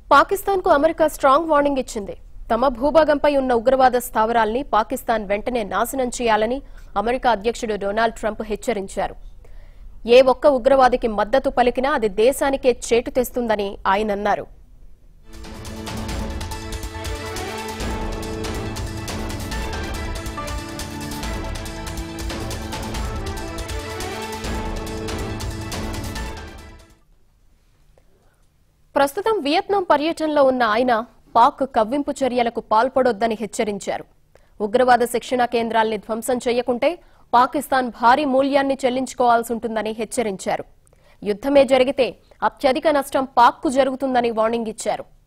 పాకిస్తాన్ కు America strong warning ఇచ్చింది తమ భూభాగంపై ఉన్న ఉగ్రవాద స్థావరాల్ని పాకిస్తాన్ వెంటనే నాశనం చేయాలని అమెరికా అధ్యక్షుడు డొనాల్డ్ ట్రంప్ హెచ్చరించారు ఏ ఒక్క ఉగ్రవాదికి మద్దతు పలికినా అది దేశానికే చేటు తెస్తుందని ఆయన అన్నారు ప్రస్తుతం వియత్నాం పర్యటనలో ఉన్న ఆయన పాక్ కవ్వింపు చర్యలకు పాల్పడొద్దని హెచ్చరించారు ఉగ్రవాద శిక్షణా కేంద్రాల్ని ధ్వంసం చేయకుంటే పాకిస్తాన్ భారీ మూల్యాన్ని చెల్లించుకోవాల్సి ఉంటుందని హెచ్చరించారు యుద్దమే జరిగితే అత్యధిక నష్టం పాక్కు జరుగుతుందని వార్నింగ్ ఇచ్చారు